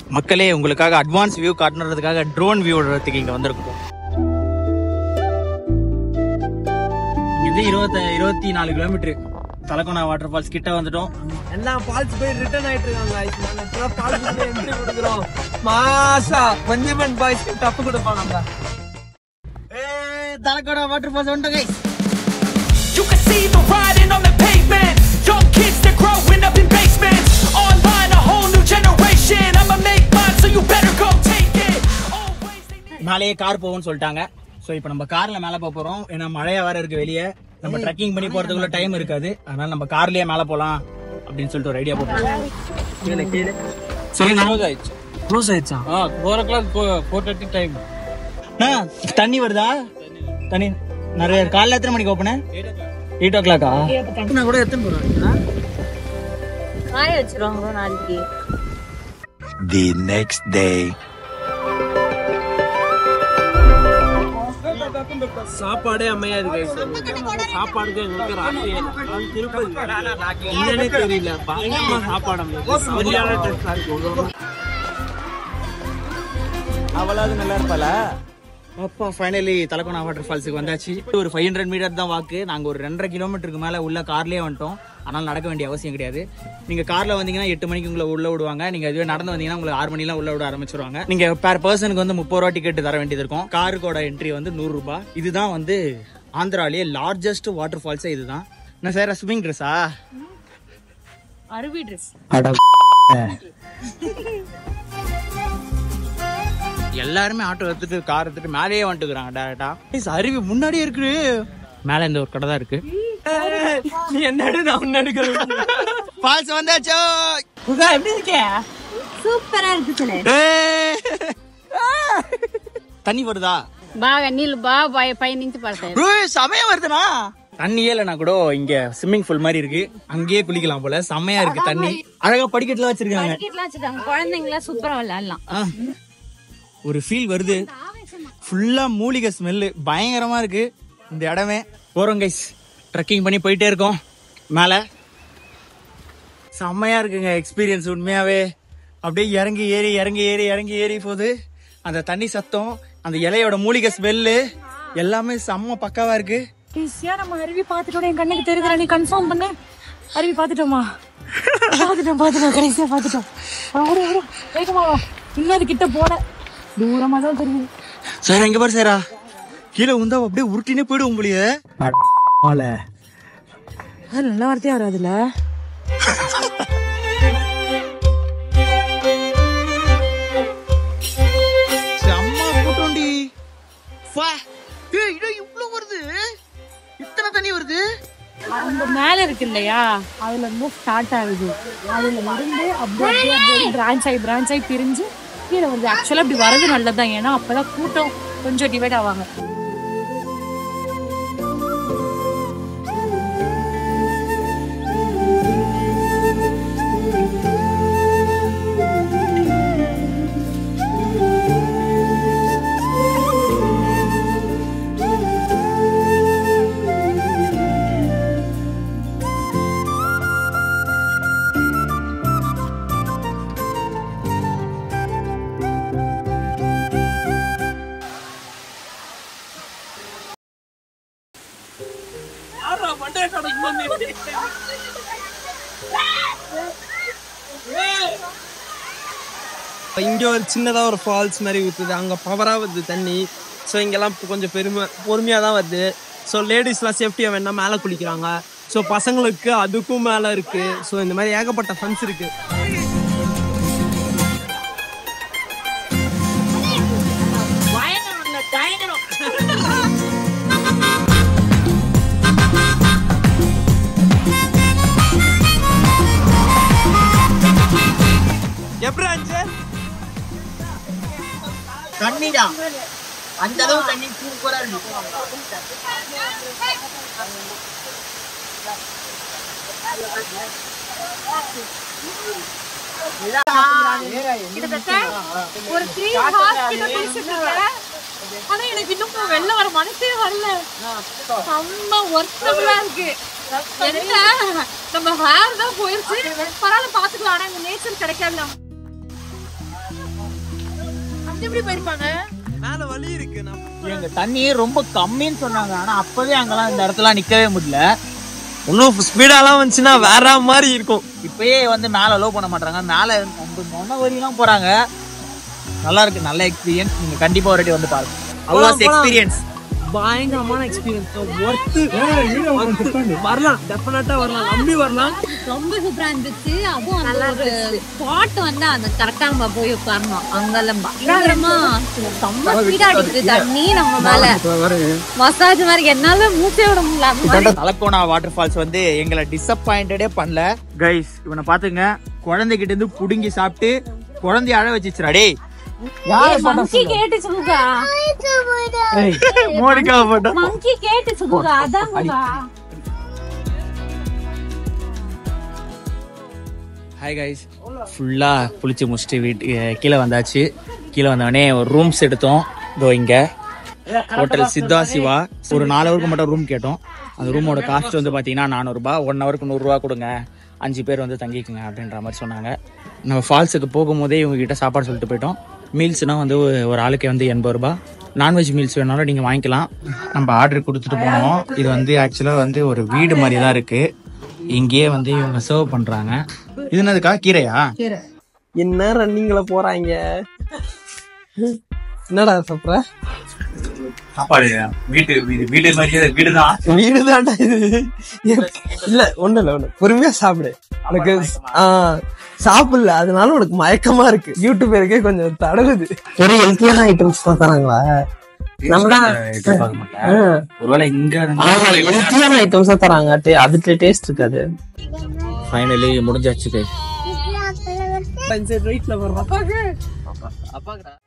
மக்களே உங்களுக்காக advance view காட்டணுன்றதுக்காக ட்ரோன் வியூ விடுறதுக்கு இங்க வந்திருக்கோம் இது இருபத்தி இருபத்தி நாலு கிலோமீட்டர் தலக்கோனா வாட்டர் ஃபால்ஸ் கிட்ட வந்துட்டோம் எல்லா ஃபால்ஸ் போய் ரிட்டர்ன் ஆயிட்டு இருக்காங்க guys. நாங்க இப்பதான் ஃபால்ஸ் போய் என்ட்ரி கொடுக்குறோம் மாசா மஞ்சுமன் பாய்ஸ் டப்பு கொடுப்போம் நம்ம தலக்கோனா வாட்டர் ஃபால்ஸ் வந்துட்டோம் guys. You can see the riding on the pavement. Young kids, they're growing up in basements. Online, a whole new generation. I'ma make mine, so you better go take it. Always they மேலேயே car போகும்னு சொல்லிட்டாங்க so இப்போ நம்ம கார்ல மேலே போக போறோம் ஏன்னா மழையா வேற இருக்கு வெளியே நம்ம ட்ரெக்கிங் பண்ணி போறதுக்குள்ள டைம் இருக்காது அதனால நம்ம கார்லயே மேலே போலாம் அப்படின்னு சொல்லிட்டு ஒரு ஐடியா போட்டோம் சொல்லுங்க க்ளோஸ் ஆயிடுச்சா four o'clock four thirty time தண்ணி வருதா தண்ணி நிறைய காலைல எத்தனை மணிக்கு ஓப்பனு எயிட் ஓ கிளாக்கா நான் கூட எத்தனை போறேன் காய வச்சிருவாங்க நாளைக்கு The next day. சாப்பாடே அமையாது guys. சாப்பாடுக்கு எங்களுக்கு ராத்திரி அது திருப்பதி என்னன்னே தெரியல பயங்கரமா சாப்பாடு அமையாது சரியான டேஸ்டா இருக்கும் அவளாவது நல்லா இருப்பாளா அப்பா ஃபைனலி தலக்கோனா வாட்டர் ஃபால்ஸுக்கு வந்தாச்சு ஒரு ஃபைவ் ஹண்ட்ரட் மீட்டர் தான் வாக்கு நாங்கள் ஒரு ரெண்டரை கிலோமீட்டருக்கு மேலே உள்ள கார்லேயே வந்துட்டோம் அதனால் நடக்க வேண்டிய அவசியம் கிடையாது நீங்கள் காரில் வந்தீங்கன்னா எட்டு மணிக்கு உங்களை உள்ள விடுவாங்க நீங்கள் இதுவே நடந்து வந்தீங்கன்னா உங்களுக்கு ஆறு மணிலாம் உள்ள விட ஆரம்பிச்சிருவாங்க நீங்கள் பேர் பர்சனுக்கு வந்து முப்பது ரூபா டிக்கெட் தர வேண்டியது இருக்கும் காருக்கோட என்ட்ரி வந்து நூறுரூபா இதுதான் வந்து ஆந்திராலேயே லார்ஜஸ்ட் வாட்டர் ஃபால்ஸே இதுதான் என்ன சார் ஸ்விமிங் ட்ரெஸ்ஸா அருவி ட்ரெஸ் எல்லாருமே ஆட்டோ எடுத்துட்டு கார் எடுத்துட்டு மேலேயே வந்துட்டுக்கிறாங்க டேரக்டா அருவி முன்னாடியே இருக்கு மேல இந்த ஒரு கடை தான் இருக்கு நீ என்ன எடு, நான் உன்னை எடுக்கிறேன் ஃபால்ஸ் வந்தாச்சோ புகா எப்படி இருக்கே சூப்பரா இருக்கு சில ஏய். தண்ணி வருதா బాగా నీళ్ళు బాగా పై- పైనుంచి పడతాయి ஏய், செமையா வருதுனா தண்ணியே இல்லைனா கூட இங்க ஸ்விம்மிங் பூல் மாதிரி இருக்கு அங்கேயே குளிக்கலாம் போல செமையா இருக்கு தண்ணி அழகா படிக்கட்டுலாம் வச்சிருக்காங்க படிக்கட்டுலாம் வச்சிருக்காங்க குழந்தைங்களா சூப்பரா விளையாடலாம் ஆ. ஒரு ஃபீல் வருது ஃபுல்லா மூலிகை ஸ்மெல்லு பயங்கரமா இருக்கு இந்த இடமே போறோம் கைஸ் ட்ரெக்கிங் பண்ணி போயிட்டே இருக்கோம் மேல செம்மையா இருக்குங்க எக்ஸ்பீரியன்ஸ் உண்மையாவே அப்படியே இறங்கி ஏறி இறங்கி ஏறி இறங்கி ஏறி போகுது அந்த தண்ணி சத்தம் அந்த இலையோட மூலிகை ஸ்மெல்லு எல்லாமே செம்ம பக்காவா இருக்கு ஈஸியா நம்ம அருவி பார்த்துட்டோம் என் கண்ணுக்கு தெரியுதுடா நீ கன்ஃபார்ம் பண்ண அருவி பார்த்துட்டோமா பார்த்துட்டோம் பார்த்துட்டோம் கடைசியா பார்த்துட்டோம் ஓட ஓட வேகமா வா. இன்னும் அது கிட்ட போல தூரமா தான் தெரியுது சார் எங்க பாரு சாரா கீழே உந்தா அப்படியே உருட்டினே போயிடும் உங்களையே அது நல்ல வார்த்தையா வராதுல்ல செம்ம கூட்டம்டி ஃபா ஏய் இது இவ்ளோ வருது இத்தனை தண்ணி வருது அந்த மேல இருக்கு இல்லையா அதுல இருந்து ஸ்டார்ட் ஆகுது அதுல இருந்து அப்படியே அப்படியே பிரான்ச் ஆகி பிரான்ச் ஆகி பிரிஞ்சு கீழே வருது ஆக்சுவலா அப்படி வரது நல்லதுதான் ஏன்னா அப்பதான் கூட்டம் கொஞ்சம் டிவைட் ஆவாங்க யாரா மண்டைய கணக்கு பண்ணி இங்க ஒரு சின்னதா ஒரு ஃபால்ஸ் மாதிரி ஊத்துது அங்க பவரா வருது தண்ணி ஸோ இங்கெல்லாம் இப்போ கொஞ்சம் பெருமை பொறுமையா தான் வருது ஸோ லேடிஸ்லாம் சேஃப்டியாக வேணா மேலே குளிக்கிறாங்க ஸோ பசங்களுக்கு அதுக்கும் மேலே இருக்கு ஸோ இந்த மாதிரி ஏகப்பட்ட ஃபன்ஸ் இருக்கு எப்படி இருந்துச்சு தண்ணிடா அந்த அளவு தண்ணி சூப்பரா இருக்கு கிட்டத்தட்ட ஒரு த்ரீ ஹார்ஸ் கிட்ட பேசிட்டு இருக்கேன் ஆனா எனக்கு இன்னும் வெளில வர மனசே வரல செம்ம ஒர்த்தபுளா இருக்கு என்ன நம்ம ஹேர் தான் போயிருச்சு பரவாயில்ல பாத்துக்கலாம் ஆனா இந்த நேச்சர் கிடைக்காது நம்ம எப்படி போயிருப்பாங்க மேல வழி இருக்கு நான் எங்க தண்ணி ரொம்ப கம்மின்னு சொன்னாங்க ஆனா அப்பவே அங்கெல்லாம் இந்த இடத்துல நிக்கவே முடியல இன்னும் ஸ்பீடாலாம் வந்துச்சுன்னா வேற மாதிரி இருக்கும் இப்பயே வந்து மேல லோ பண்ண மாட்டாங்க மேல நம்ம மொன்ன வரையெல்லாம் போறாங்க நல்லா இருக்கு நல்ல எக்ஸ்பீரியன்ஸ் நீங்க கண்டிப்பா ஒரு வாட்டி வந்து பாருங்க அவ்வளோ போலாம். எக்ஸ்பீரியன்ஸ் பயங்கரமான எக்ஸ்பீரியன்ஸ் ஒர்த்து வரலாம் டெஃபினட்டா வரலாம் நம்பி வரலாம் ரொம்ப சூப்பரா இருந்துச்சு அதுவும் அந்த ஒரு ஸ்பாட் வந்து அந்த கரெக்டா நம்ம போய் உட்காரணும் அங்கெல்லாம் பயங்கரமா செம்ம ஸ்பீடா அடிக்குது தண்ணி நம்ம மேல மசாஜ் மாதிரி என்னால மூச்சே விட முடியல அந்த மாதிரி தலக்கோனா வாட்டர் ஃபால்ஸ் வந்து எங்களை டிசப்பாயிண்டடே பண்ணல கைஸ் இவனை பாத்துங்க குழந்தைகிட்ட இருந்து புடுங்கி சாப்பிட்டு குழந்தைய அழ வச்சிச்சுடா டேய் மங்கி கேட்டு சுகுகா மோனிகா போட்டோ மங்கி கேட்டு சுகுகா அதான் சுகுகா. ஹாய் கைஸ் ஃபுல்லா குளிச்சு முடிச்சுட்டு வீட்டு கீழே வந்தாச்சு கீழே வந்தவொடனே ஒரு ரூம்ஸ் எடுத்தோம் இதோ இங்க ஹோட்டல் சித்தா சிவா ஒரு நாலு ஹவருக்கு மட்டும் ரூம் கேட்டோம் அந்த ரூமோட காஸ்ட் வந்து பார்த்தீங்கன்னா நானூறுபா ஒன் ஹவருக்கு நூறுரூவா கொடுங்க அஞ்சு பேர் வந்து தங்கிக்குங்க அப்படின்ற மாதிரி சொன்னாங்க நம்ம ஃபால்ஸுக்கு போகும்போதே இவங்க கிட்ட சாப்பாடு சொல்லிட்டு போயிட்டோம் மீல்ஸ்னால் வந்து ஒரு ஆளுக்கு வந்து எண்பது ரூபா நான்வெஜ் மீல்ஸ் வேணாலும் நீங்கள் வாங்கிக்கலாம் நம்ம ஆர்டர் கொடுத்துட்டு போனோம் இது வந்து ஆக்சுவலாக வந்து ஒரு வீடு மாதிரி தான் இருக்குது இங்கேயே வந்து இவங்க சர்வ் பண்ணுறாங்க இது என்னதுக்கா கீரையா என்ன ரன்னிங்ல போறாங்க என்னடா சாப்பிட்ற சாப்பாடு வீட்டு வீடு மாதிரி வீடு தான் வீடு தான்டா இது இல்ல ஒண்ணு இல்ல ஒண்ணு பொறுமையா சாப்பிடு உனக்கு ஆ, சாப்பிடல அதனால உனக்கு மயக்கமா இருக்கு யூடியூப் இருக்கே கொஞ்சம் தடவுது ஒரு ஹெல்த்தியான ஐட்டம்ஸ் தான் தராங்களா நம்ம தான் ஒருவேளை இங்க ஹெல்த்தியான ஐட்டம்ஸ் தான் தராங்க டே- அது டேஸ்ட் இருக்காது ஃபைனலி முடிஞ்சாச்சு கை ரைட்ல வர்றோம்